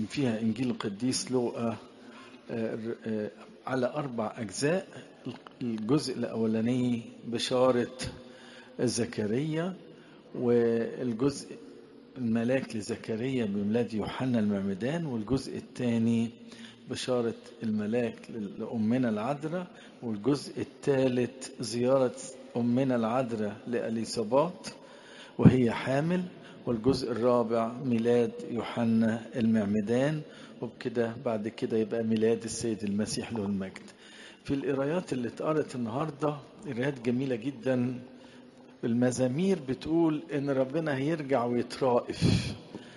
اللي فيها إنجيل القديس لوقا على أربع أجزاء الجزء الأولاني بشارة زكريا والجزء الملاك لزكريا بميلاد يوحنا المعمدان والجزء الثاني بشارة الملاك لأمنا العذراء والجزء الثالث زيارة أمنا العذراء لأليصابات وهي حامل والجزء الرابع ميلاد يوحنا المعمدان وبكده بعد كده يبقى ميلاد السيد المسيح له المجد في القرايات اللي اتقرت النهارده قرايات جميله جدا المزامير بتقول ان ربنا هيرجع ويترائف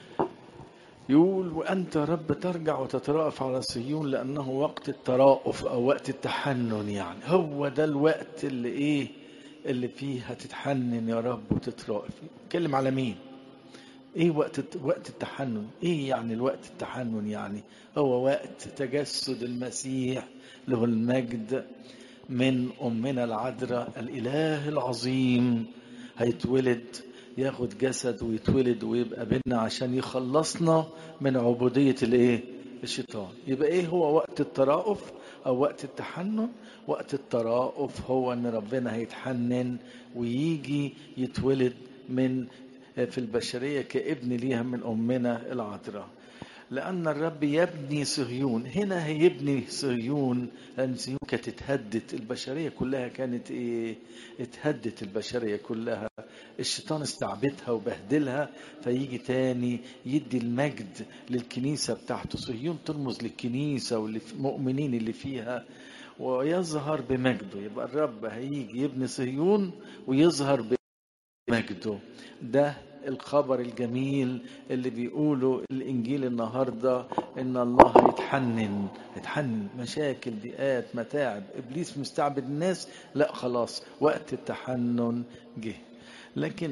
يقول وانت رب ترجع وتترأف على صهيون لانه وقت الترأف او وقت التحنن يعني هو ده الوقت اللي ايه اللي فيه هتتحنن يا رب وتترأف اتكلم على مين ايه وقت وقت التحنن ايه يعني الوقت التحنن يعني هو وقت تجسد المسيح له المجد من امنا العذراء الاله العظيم هيتولد ياخد جسد ويتولد ويبقى بينا عشان يخلصنا من عبودية الايه الشيطان يبقى ايه هو وقت الترأف او وقت التحنن وقت الترأف هو ان ربنا هيتحنن ويجي يتولد من في البشرية كابن ليها من أمنا العذراء لأن الرب يبني صهيون هنا هيبني صهيون لأن صهيون كانت اتهدت البشرية كلها كانت إيه اتهدت البشرية كلها الشيطان استعبدها وبهدلها فيجي تاني يدي المجد للكنيسة بتاعته صهيون ترمز للكنيسة والمؤمنين اللي فيها ويظهر بمجده يبقى الرب هيجي يبني صهيون ويظهر بمجده ده الخبر الجميل اللي بيقوله الانجيل النهارده ان الله هيتحنن هيتحنن مشاكل ضيقات متاعب ابليس مستعبد الناس لا خلاص وقت التحنن جه لكن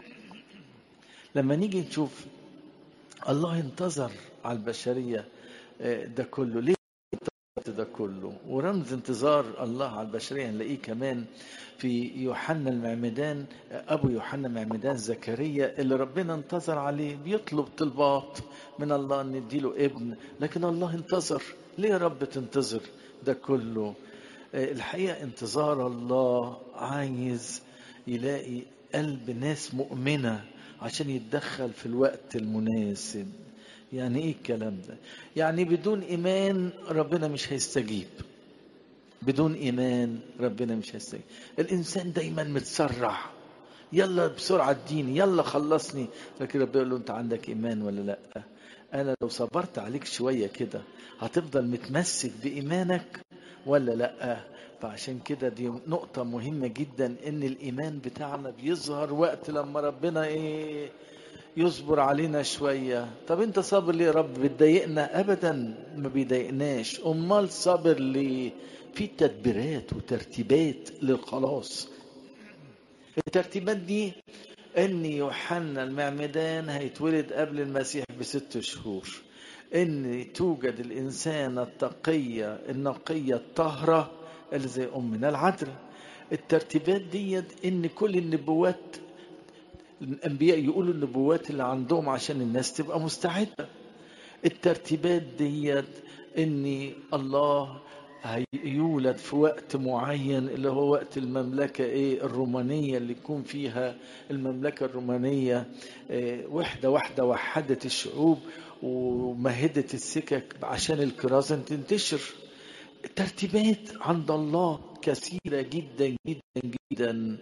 لما نيجي نشوف الله انتظر على البشريه ده كله ليه ده كله ورمز انتظار الله على البشريه نلاقيه كمان في يوحنا المعمدان ابو يوحنا المعمدان زكريا اللي ربنا انتظر عليه بيطلب طلبات من الله ان يديله ابن لكن الله انتظر ليه يا رب تنتظر ده كله الحقيقه انتظار الله عايز يلاقي قلب ناس مؤمنه عشان يتدخل في الوقت المناسب يعني ايه الكلام ده يعني بدون ايمان ربنا مش هيستجيب بدون ايمان ربنا مش هيستجيب الانسان دايما متسرع يلا بسرعه اديني يلا خلصني لكن ربنا يقول له انت عندك ايمان ولا لا انا لو صبرت عليك شويه كده هتفضل متمسك بايمانك ولا لا فعشان كده دي نقطة مهمة جدا ان الايمان بتاعنا بيظهر وقت لما ربنا ايه يصبر علينا شوية طب انت صابر ليه يا رب بتضايقنا ابدا ما بيضايقناش امال صابر ليه في تدبيرات وترتيبات للخلاص الترتيبات دي ان يوحنا المعمدان هيتولد قبل المسيح بست شهور ان توجد الانسانة التقية النقية الطاهرة اللي زي امنا العذراء الترتيبات ديت ان كل النبوات الانبياء يقولوا النبوات اللي عندهم عشان الناس تبقى مستعده الترتيبات ديت ان الله هيولد في وقت معين اللي هو وقت المملكة ايه الرومانية اللي يكون فيها المملكة الرومانية إيه وحدة واحدة وحدت الشعوب ومهدت السكك عشان الكرازة تنتشر الترتيبات عند الله كثيرة جدا جدا جدا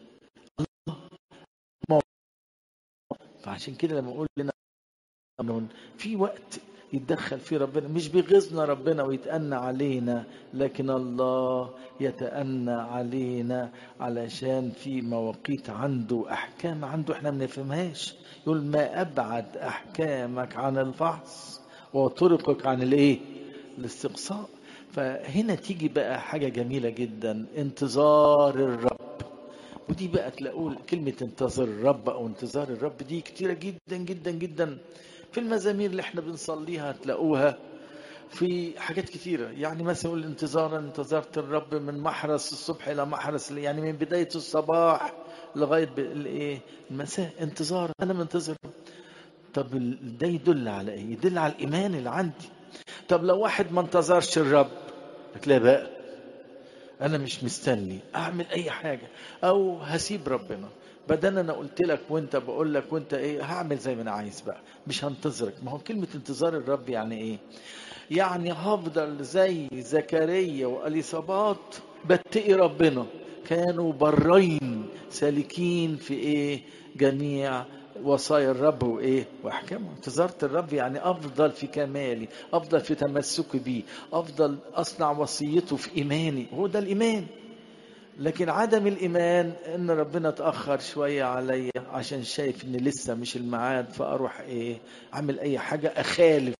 فعشان كده لما اقول لنا في وقت يتدخل فيه ربنا مش بيغيظنا ربنا ويتأنى علينا لكن الله يتأنى علينا علشان في مواقيت عنده أحكام عنده احنا ما نفهمهاش يقول ما أبعد أحكامك عن الفحص وطرقك عن الإيه؟ الاستقصاء فهنا تيجي بقى حاجة جميلة جدا انتظار الرب ودي بقى تلاقوا كلمة انتظر الرب أو انتظار الرب دي كتيرة جدا جدا جدا في المزامير اللي احنا بنصليها تلاقوها في حاجات كتيرة يعني مثلا يقول انتظارا انتظرت الرب من محرس الصبح إلى محرس يعني من بداية الصباح لغاية الايه المساء انتظار أنا منتظر طب ال- ده يدل على ايه يدل على الايمان اللي عندي طب لو واحد ما انتظرش الرب هتلاقي بقى انا مش مستني اعمل اي حاجه او هسيب ربنا بدل انا قلت لك وانت بقول لك وانت ايه هعمل زي ما انا عايز بقى مش هنتظرك ما هو كلمه انتظار الرب يعني ايه يعني هفضل زي زكريا واليصابات بتقي ربنا كانوا برين سالكين في ايه جميع وصايا الرب وايه واحكامه انتظرت الرب يعني افضل في كمالي افضل في تمسكي بيه افضل اصنع وصيته في ايماني هو ده الايمان لكن عدم الايمان ان ربنا اتاخر شويه عليا عشان شايف ان لسه مش الميعاد فاروح ايه اعمل اي حاجه اخالف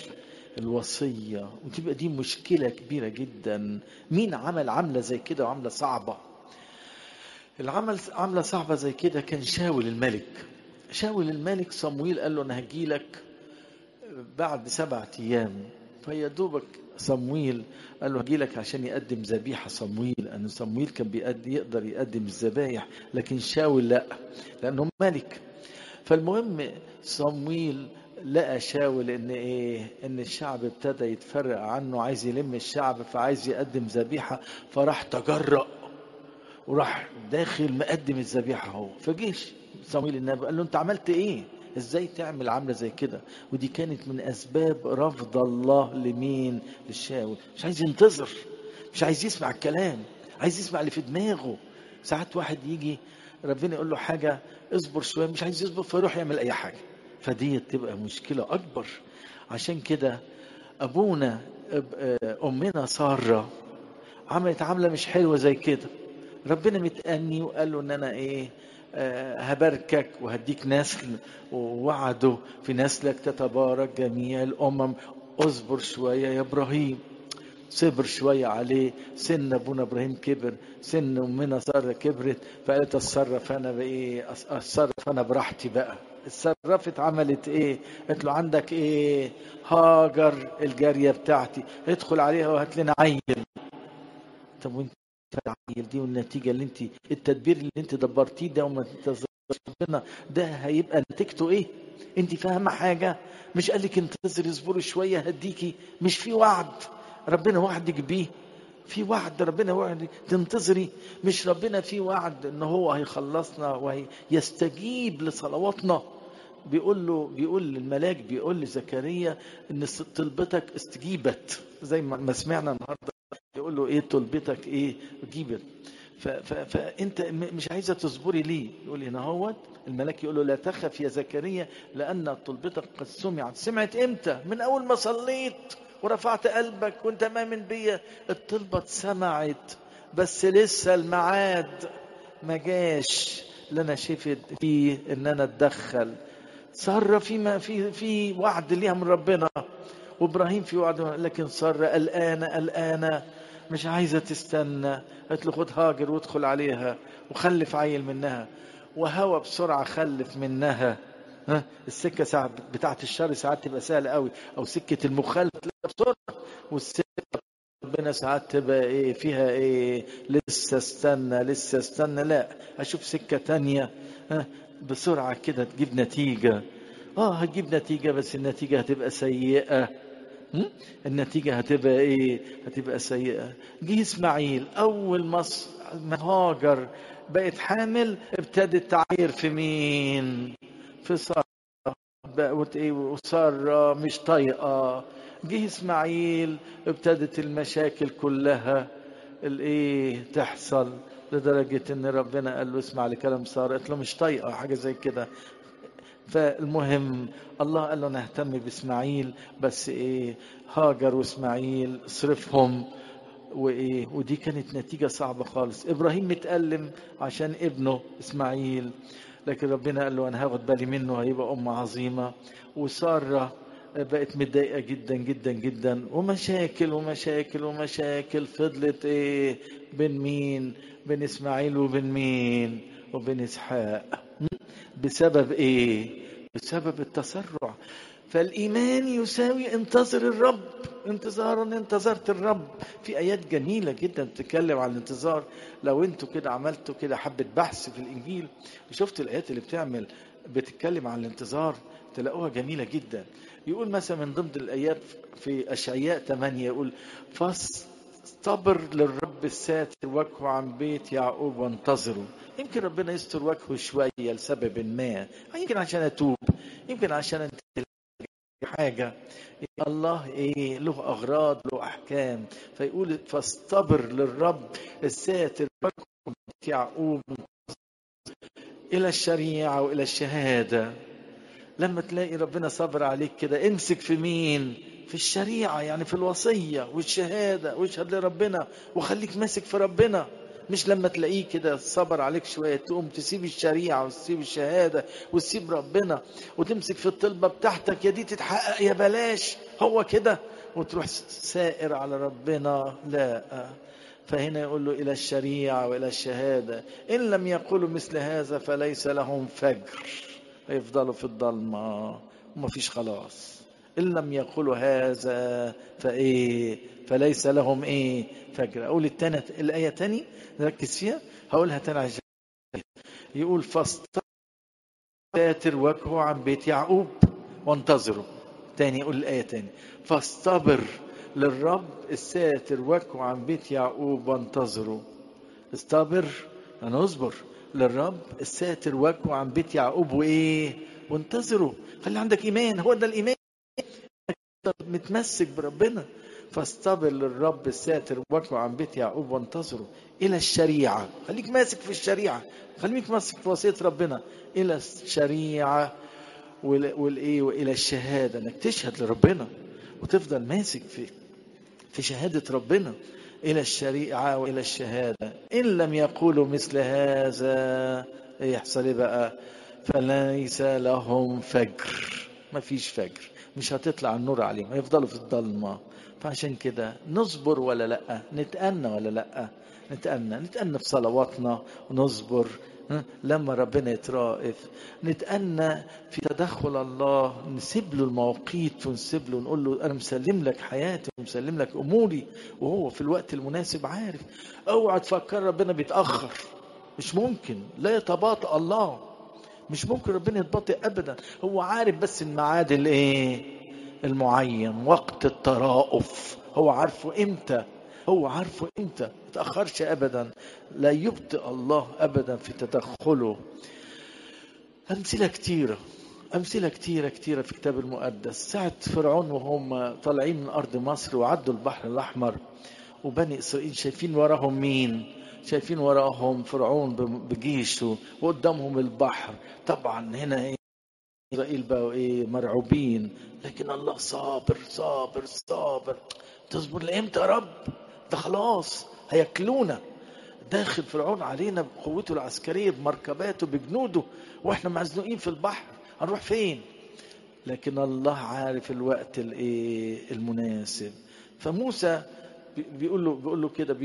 الوصيه وتبقى دي مشكله كبيره جدا مين عمل عمله زي كده وعمله صعبه العمل عمله صعبه زي كده كان شاول الملك شاول الملك صمويل قال له انا هجي لك بعد سبعة ايام فيا دوبك صمويل قال له هجي لك عشان يقدم ذبيحه صمويل لان صمويل كان بيقدم يقدر يقدم الذبايح لكن شاول لا لانه ملك فالمهم صمويل لقى شاول ان ايه ان الشعب ابتدى يتفرق عنه عايز يلم الشعب فعايز يقدم ذبيحه فراح تجرأ وراح داخل مقدم الذبيحه اهو فجيش صمويل النبي قال له انت عملت ايه ازاي تعمل عامله زي كده ودي كانت من اسباب رفض الله لمين للشاول مش عايز ينتظر مش عايز يسمع الكلام عايز يسمع اللي في دماغه ساعات واحد يجي ربنا يقول له حاجه اصبر شويه مش عايز يصبر فيروح يعمل اي حاجه فدي تبقى مشكله اكبر عشان كده ابونا امنا ساره عملت عامله مش حلوه زي كده ربنا متأني وقال له ان انا ايه آه هباركك وهديك نسل ووعده في نسلك تتبارك جميع الامم اصبر شويه يا ابراهيم صبر شويه عليه سن ابونا ابراهيم كبر سن امنا ساره كبرت فقالت اتصرف انا بايه اتصرف انا براحتي بقى اتصرفت عملت ايه قالت له عندك ايه هاجر الجاريه بتاعتي ادخل عليها وهات لنا عيل طب وانت العيل دي والنتيجه اللي انت التدبير اللي انت دبرتيه ده وما ربنا ده هيبقى نتيجته ايه؟ انت فاهمه حاجه؟ مش قال لك انتظري اصبري شويه هديكي مش في وعد ربنا وعدك بيه في وعد ربنا وعد تنتظري مش ربنا في وعد ان هو هيخلصنا ويستجيب لصلواتنا بيقول له بيقول للملاك بيقول لزكريا ان طلبتك استجيبت زي ما سمعنا النهارده يقول له ايه طلبتك ايه جيبت فانت مش عايزه تصبري ليه يقول هنا هوت الملاك يقول له لا تخف يا زكريا لان طلبتك قد سمعت سمعت امتى من اول ما صليت ورفعت قلبك وانت مامن بيا الطلبه اتسمعت بس لسه الميعاد ما جاش اللي انا شفت فيه ان انا اتدخل صار في ما في في وعد ليها من ربنا وابراهيم في وعد لكن صار قلقانه قلقانه مش عايزه تستنى قالت له خد هاجر وادخل عليها وخلف عيل منها وهوى بسرعه خلف منها ها السكه ساعات بتاعت الشر ساعات تبقى سهله قوي او سكه المخالف تلاقيها بسرعه والسكه ربنا ساعات تبقى ايه فيها ايه لسه استنى لسه استنى لا اشوف سكه تانية ها بسرعه كده تجيب نتيجه اه هتجيب نتيجه بس النتيجه هتبقى سيئه النتيجة هتبقى ايه هتبقى سيئة جه اسماعيل اول ما هاجر بقت حامل ابتدت تعاير في مين في سارة بقت ايه وسارة مش طايقة جه اسماعيل ابتدت المشاكل كلها الايه تحصل لدرجة ان ربنا قال له اسمع لكلام سارة قالت له مش طايقة حاجة زي كده فالمهم الله قال له انا اهتم باسماعيل بس ايه هاجر واسماعيل اصرفهم وايه ودي كانت نتيجه صعبه خالص ابراهيم متالم عشان ابنه اسماعيل لكن ربنا قال له انا هاخد بالي منه هيبقى ام عظيمه وساره بقت متضايقه جدا جدا جدا ومشاكل ومشاكل ومشاكل فضلت ايه بين مين بين اسماعيل وبين مين وبين اسحاق بسبب ايه بسبب التسرع فالايمان يساوي انتظر الرب انتظارا انتظرت الرب في ايات جميله جدا بتتكلم عن الانتظار لو انتوا كده عملتوا كده حبه بحث في الانجيل وشفت الايات اللي بتعمل بتتكلم عن الانتظار تلاقوها جميلة جدا يقول مثلا من ضمن الآيات في أشعياء 8 يقول فاصطبر للرب الساتر وجهه عن بيت يعقوب وانتظروا يمكن ربنا يستر وجهه شوية لسبب ما يمكن عشان أتوب يمكن عشان أنت حاجة الله ايه له اغراض له احكام فيقول فاصطبر للرب الساتر وجهه يعقوب الى الشريعه والى الشهاده لما تلاقي ربنا صبر عليك كده امسك في مين في الشريعه يعني في الوصيه والشهاده واشهد لربنا وخليك ماسك في ربنا مش لما تلاقيه كده صبر عليك شويه تقوم تسيب الشريعه وتسيب الشهاده وتسيب ربنا وتمسك في الطلبه بتاعتك يا دي تتحقق يا بلاش هو كده وتروح سائر على ربنا لا فهنا يقول له إلى الشريعة وإلى الشهادة إن لم يقولوا مثل هذا فليس لهم فجر يفضلوا في الضلمة وما فيش خلاص إن لم يقولوا هذا فإيه فليس لهم إيه فجر أقول التانية الآية تاني نركز فيها هقولها تاني عشان يقول فاستتر وجهه عن بيت يعقوب وانتظروا تاني يقول الآية تاني فاستبر للرب الساتر وجهه عن بيت يعقوب وانتظروا استبر أنا أصبر للرب الساتر وجهه عن بيت يعقوب وإيه وانتظروا خلي عندك إيمان هو ده الإيمان متمسك بربنا فاستبر للرب الساتر وجهه عن بيت يعقوب وانتظروا إلى الشريعة خليك ماسك في الشريعة خليك ماسك في وصية ربنا إلى الشريعة والايه والى الشهاده انك تشهد لربنا وتفضل ماسك في في شهاده ربنا الى الشريعه والى الشهاده ان لم يقولوا مثل هذا يحصل ايه بقى فليس لهم فجر ما فيش فجر مش هتطلع النور عليهم هيفضلوا في الضلمه فعشان كده نصبر ولا لا نتأنى ولا لا نتأنى نتأنى في صلواتنا ونصبر لما ربنا يترائف نتأنى في تدخل الله نسيب له المواقيت ونسيب له نقول له أنا مسلم لك حياتي ومسلم لك أموري وهو في الوقت المناسب عارف اوعى تفكر ربنا بيتأخر مش ممكن لا يتباطأ الله مش ممكن ربنا يتباطئ أبدا هو عارف بس الميعاد الايه المعين وقت الترائف هو عارفه امتى هو عارفه امتى ما تاخرش ابدا لا يبطئ الله ابدا في تدخله امثله كتيره امثله كتيره كتيره في الكتاب المقدس ساعه فرعون وهم طالعين من ارض مصر وعدوا البحر الاحمر وبني اسرائيل شايفين وراهم مين شايفين وراهم فرعون بجيشه وقدامهم البحر طبعا هنا ايه اسرائيل بقوا ايه مرعوبين لكن الله صابر صابر صابر تصبر لامتى يا رب ده خلاص هياكلونا داخل فرعون علينا بقوته العسكريه بمركباته بجنوده واحنا مزنوقين في البحر هنروح فين لكن الله عارف الوقت الايه المناسب فموسى بيقول له بيقول له كده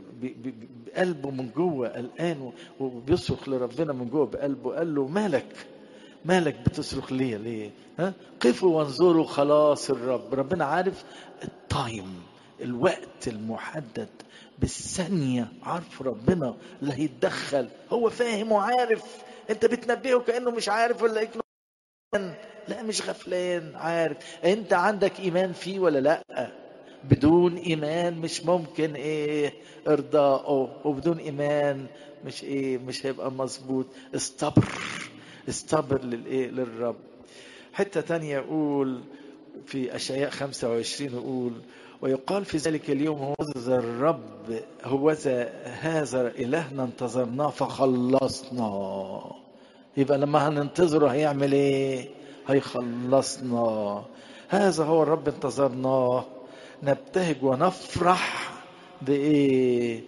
بقلبه من جوه قلقان وبيصرخ لربنا من جوه بقلبه قال له مالك مالك بتصرخ ليه ليه ها قفوا وانظروا خلاص الرب ربنا عارف التايم الوقت المحدد بالثانية عارف ربنا اللي هيتدخل هو فاهم وعارف انت بتنبهه كأنه مش عارف ولا كأنه لا مش غفلان عارف انت عندك ايمان فيه ولا لا بدون ايمان مش ممكن ايه ارضائه وبدون ايمان مش ايه مش هيبقى مظبوط استبر استبر للايه للرب حته تانية يقول في اشعياء 25 يقول ويقال في ذلك اليوم هو ذا الرب هو هذا إلهنا انتظرناه فخلصنا يبقى لما هننتظره هيعمل ايه هيخلصنا هذا هو الرب انتظرناه نبتهج ونفرح بايه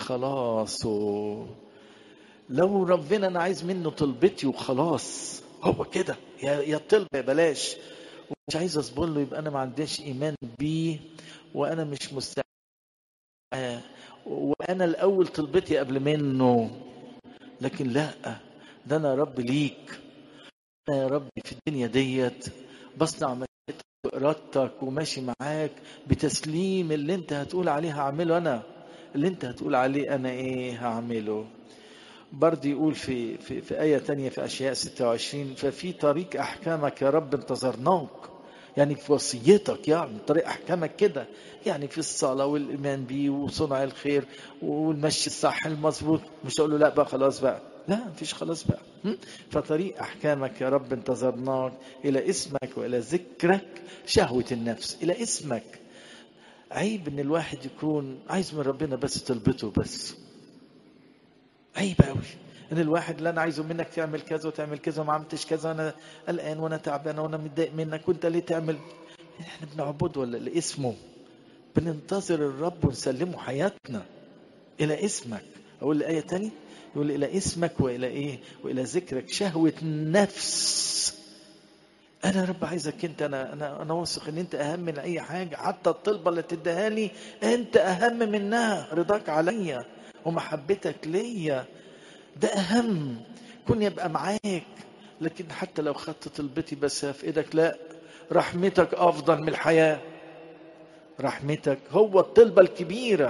بخلاصه لو ربنا انا عايز منه طلبتي وخلاص هو كده يا يا طلب يا بلاش ومش عايز اصبر له يبقى انا ما عنديش ايمان بيه وانا مش مستعد وانا الاول طلبتي قبل منه لكن لا ده انا يا رب ليك انا يا رب في الدنيا ديت بصنع مشيئتك وارادتك وماشي معاك بتسليم اللي انت هتقول عليه هعمله انا اللي انت هتقول عليه انا ايه هعمله برضه يقول في في في آية تانية في أشياء 26 ففي طريق أحكامك يا رب انتظرناك يعني في وصيتك يعني طريق أحكامك كده يعني في الصلاة والإيمان بيه وصنع الخير والمشي الصح المظبوط مش أقول له لا بقى خلاص بقى لا مفيش خلاص بقى م? فطريق أحكامك يا رب انتظرناك إلى اسمك وإلى ذكرك شهوة النفس إلى اسمك عيب إن الواحد يكون عايز من ربنا بس تلبطه بس عيب قوي ان الواحد اللي انا عايزه منك تعمل كذا وتعمل كذا وما عملتش كذا وانا قلقان وانا تعبان وانا متضايق منك وانت ليه تعمل احنا بنعبده ولا لاسمه بننتظر الرب ونسلمه حياتنا الى اسمك اقول الايه تاني يقول الى اسمك والى ايه والى ذكرك شهوه نفس انا يا رب عايزك انت انا انا انا واثق ان انت اهم من اي حاجه حتى الطلبه اللي تديها لي انت اهم منها رضاك عليا ومحبتك ليا ده اهم كن يبقى معاك لكن حتى لو خدت طلبتي بس في ايدك لا رحمتك افضل من الحياه رحمتك هو الطلبه الكبيره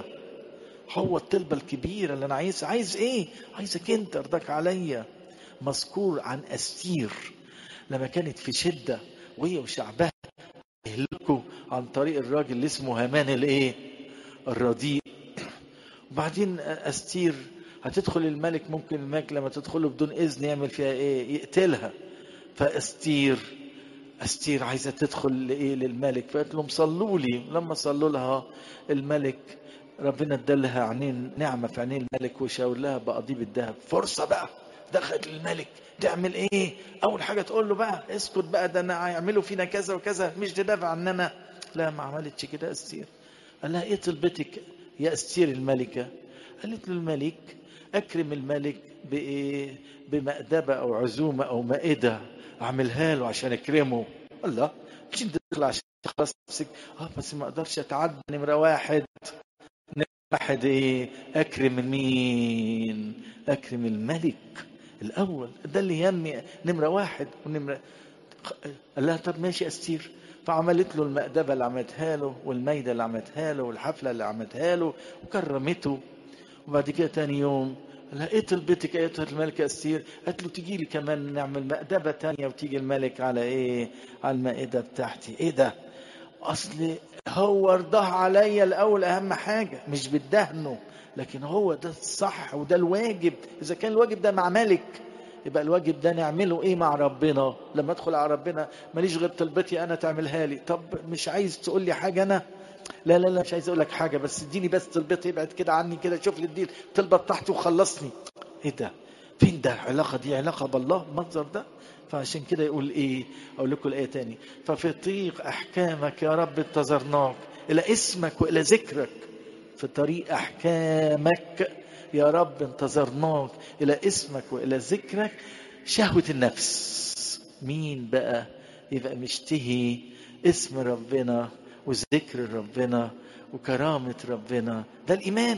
هو الطلبه الكبيره اللي انا عايز عايز ايه عايزك انت رضاك عليا مذكور عن استير لما كانت في شده وهي وشعبها يهلكوا عن طريق الراجل اللي اسمه هامان الايه الرديء وبعدين استير هتدخل الملك ممكن الملك لما تدخله بدون اذن يعمل فيها ايه يقتلها فاستير استير عايزه تدخل لايه للملك فقالت لهم صلوا لي لما صلوا لها الملك ربنا ادالها عينين نعمه في عينين الملك وشاور لها بقضيب الذهب فرصه بقى دخلت للملك تعمل ايه اول حاجه تقول له بقى اسكت بقى ده انا هيعملوا فينا كذا وكذا مش تدافع عننا لا ما عملتش كده استير قال لها ايه طلبتك يا استير الملكه قالت له الملك اكرم الملك بايه بمأدبه او عزومه او مائده اعملها له عشان اكرمه الله مش انت داخل عشان تخلص نفسك اه بس ما اقدرش اتعدى نمره واحد نمره واحد ايه اكرم مين اكرم الملك الاول ده اللي يهمني نمره واحد ونمره قال لها طب ماشي استير فعملت له المأدبة اللي عملتها له والميدة اللي عملتها له والحفلة اللي عملتها له وكرمته وبعد كده تاني يوم قال ايه طلبتك ايتها الملكة استير قالت له تيجي لي كمان نعمل مأدبة تانية وتيجي الملك على ايه على المائدة بتاعتي ايه ده اصل هو رضاه عليا الاول اهم حاجة مش بالدهنه لكن هو ده الصح وده الواجب اذا كان الواجب ده مع ملك يبقى الواجب ده نعمله ايه مع ربنا لما ادخل على ربنا ماليش غير طلبتي انا تعملها لي طب مش عايز تقول لي حاجه انا لا لا لا مش عايز اقول لك حاجه بس اديني بس طلبتي ابعد كده عني كده شوف لي الدين الطلبه بتاعتي وخلصني ايه ده فين ده علاقه دي علاقه بالله المنظر ده فعشان كده يقول ايه اقول لكم الايه تاني ففي طريق احكامك يا رب انتظرناك الى اسمك والى ذكرك في طريق احكامك يا رب انتظرناك الى اسمك والى ذكرك شهوه النفس مين بقى يبقى مشتهي اسم ربنا وذكر ربنا وكرامه ربنا ده الايمان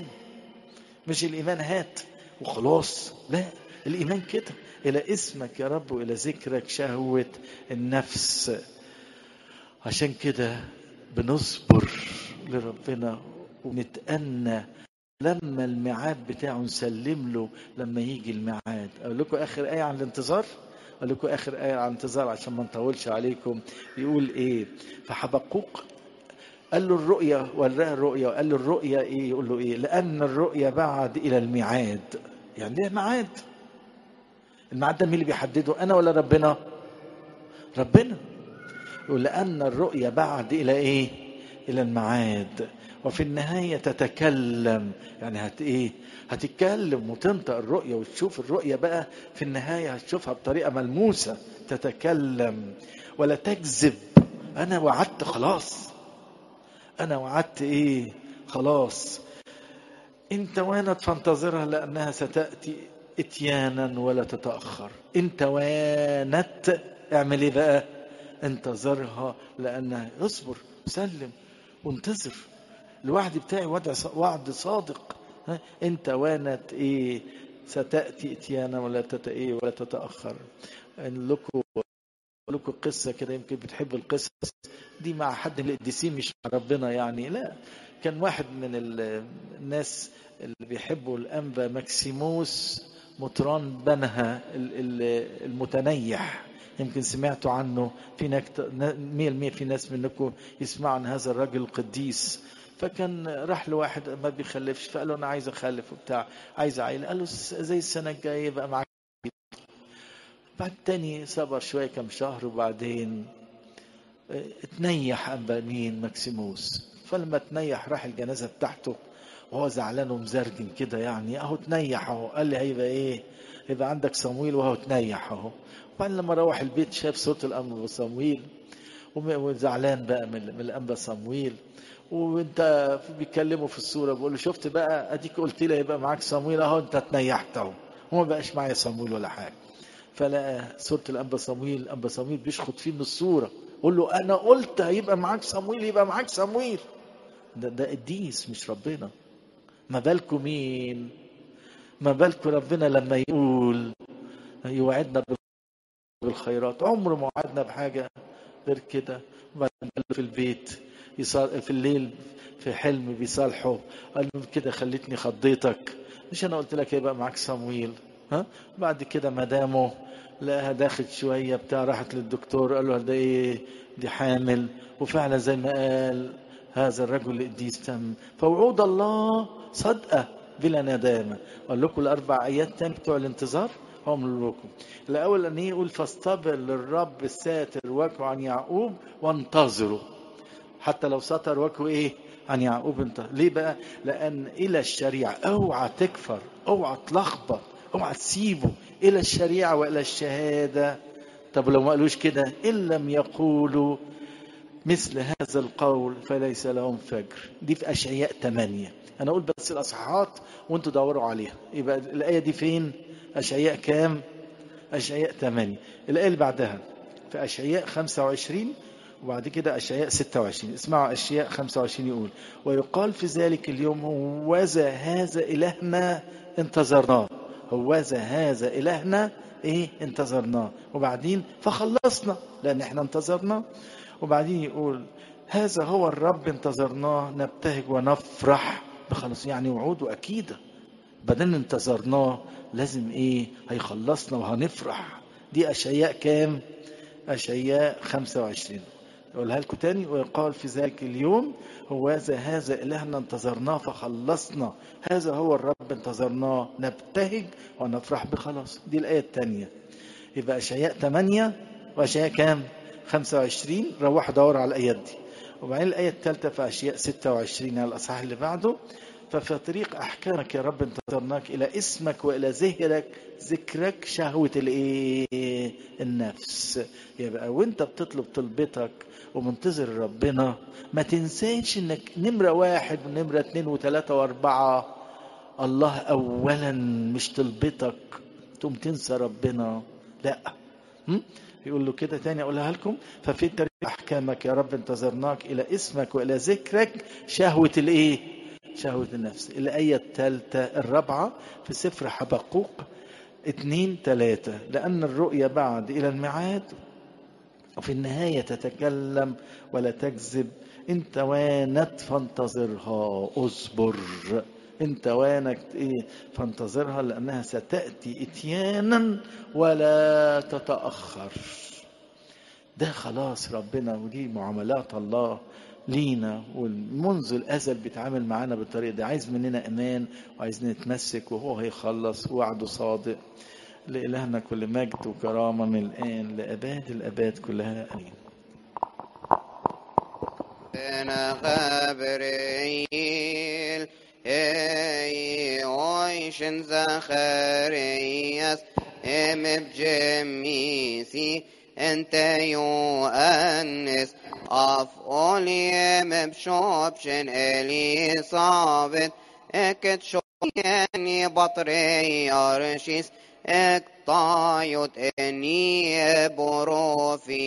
مش الايمان هات وخلاص لا الايمان كده الى اسمك يا رب والى ذكرك شهوه النفس عشان كده بنصبر لربنا ونتأنى لما الميعاد بتاعه نسلم له لما يجي الميعاد اقول لكم اخر ايه عن الانتظار اقول لكم اخر ايه عن الانتظار عشان ما نطولش عليكم يقول ايه فحبقوق قال له الرؤيا وراه الرؤيا وقال له الرؤيا ايه يقول له ايه لان الرؤيا بعد الى الميعاد يعني ليه ميعاد الميعاد ده مين اللي بيحدده انا ولا ربنا ربنا يقول لان الرؤيا بعد الى ايه الى الميعاد وفي النهاية تتكلم يعني هت ايه هتتكلم وتنطق الرؤية وتشوف الرؤية بقى في النهاية هتشوفها بطريقة ملموسة تتكلم ولا تكذب أنا وعدت خلاص أنا وعدت إيه خلاص أنت وانت فانتظرها لأنها ستأتي اتيانا ولا تتأخر أنت وانت اعمل إيه بقى انتظرها لأنها اصبر سلم وانتظر الوعد بتاعي وعد وعد صادق ها انت وانت ايه ستاتي اتيانا ولا تت ايه ولا تتاخر ان لكم لكم قصه كده يمكن بتحبوا القصص دي مع حد من القديسين مش مع ربنا يعني لا كان واحد من الناس اللي بيحبوا الانبا ماكسيموس مطران بنها المتنيح يمكن سمعتوا عنه في مية المية في ناس منكم يسمعوا عن هذا الرجل القديس فكان راح لواحد ما بيخلفش فقال له انا عايز اخلف وبتاع عايز عيله قال له زي السنه الجايه يبقى معاك بعد تاني صبر شويه كم شهر وبعدين اتنيح ابا مين مكسيموس فلما تنيح راح الجنازه بتاعته وهو زعلان ومزرجن كده يعني اهو تنيح اهو قال لي هيبقى ايه يبقى عندك صمويل وهو تنيح اهو وبعدين لما روح البيت شاف صوت الانبا صمويل وزعلان بقى من الانبا صمويل وانت بيتكلموا في الصوره بيقول له شفت بقى اديك قلت لي هيبقى معاك صمويل اهو انت تنيحت اهو وما بقاش معايا صمويل ولا حاجه فلقى صوره الانبا صمويل الانبا صمويل بيشخط فيه من الصوره قول له انا قلت هيبقى معاك صمويل يبقى معاك صمويل ده ده قديس مش ربنا ما بالكم مين ما بالكم ربنا لما يقول يوعدنا بالخيرات عمره ما وعدنا بحاجه غير كده وبعدين في البيت يصال في الليل في حلم بيصالحه قال له كده خليتني خضيتك مش انا قلت لك يبقى معاك صمويل ها بعد كده مدامه لقاها داخل شويه بتاع راحت للدكتور قال له ده ايه دي حامل وفعلا زي ما قال هذا الرجل القديس تم فوعود الله صدقه بلا ندامه قال لكم الاربع ايات تاني بتوع الانتظار هم لكم الاول ان يقول فاصطبر للرب الساتر وجهه عن يعقوب وانتظروا حتى لو ستر وجهه ايه عن يعقوب انت ليه بقى لان الى الشريعه اوعى تكفر اوعى تلخبط اوعى تسيبه الى الشريعه والى الشهاده طب لو ما قالوش كده ان لم يقولوا مثل هذا القول فليس لهم فجر دي في اشعياء 8 انا اقول بس الاصحاحات وانتوا دوروا عليها يبقى الايه دي فين اشعياء كام اشعياء 8 الايه اللي بعدها في اشعياء 25 وبعد كده أشعياء 26 اسمعوا أشعياء 25 يقول ويقال في ذلك اليوم هوذا هذا إلهنا انتظرناه هوذا هذا إلهنا إيه انتظرناه وبعدين فخلصنا لأن إحنا انتظرنا وبعدين يقول هذا هو الرب انتظرناه نبتهج ونفرح بخلص يعني وعوده أكيدة بدل انتظرناه لازم إيه هيخلصنا وهنفرح دي أشعياء كام أشعياء 25 أقولها لكم تاني ويقال في ذلك اليوم هو هذا هذا إلهنا انتظرناه فخلصنا هذا هو الرب انتظرناه نبتهج ونفرح بخلاص دي الآية الثانية يبقى أشعياء 8 وأشعياء كام 25 روحوا دوروا على الآيات دي وبعدين الآية الثالثة في أشعياء 26 على الأصحاح اللي بعده ففي طريق أحكامك يا رب انتظرناك إلى اسمك وإلى ذكرك ذكرك شهوة الإيه النفس يبقى وأنت بتطلب طلبتك ومنتظر ربنا ما تنساش انك نمرة واحد ونمرة اتنين وتلاتة واربعة الله اولا مش طلبتك تقوم تنسى ربنا لا م? يقول له كده تاني اقولها لكم ففي طريق احكامك يا رب انتظرناك الى اسمك والى ذكرك شهوة الايه شهوة النفس الآية الثالثة الرابعة في سفر حبقوق اتنين تلاتة لأن الرؤيا بعد إلى الميعاد وفي النهاية تتكلم ولا تكذب إن توانت فانتظرها اصبر إن توانت إيه فانتظرها لأنها ستأتي إتيانا ولا تتأخر ده خلاص ربنا ودي معاملات الله لينا ومنذ الازل بيتعامل معانا بالطريقه دي عايز مننا امان وعايز نتمسك وهو هيخلص وعده صادق لإلهنا كل مجد وكرامة من الآن لأباد الأباد كلها آمين أنا غبريل أي عيشن زخرياس ام بجميسي انت يؤنس افعلي ام بشوبشن الي صابت اكت شوياني بطري ارشيس اقطايت اني بروفي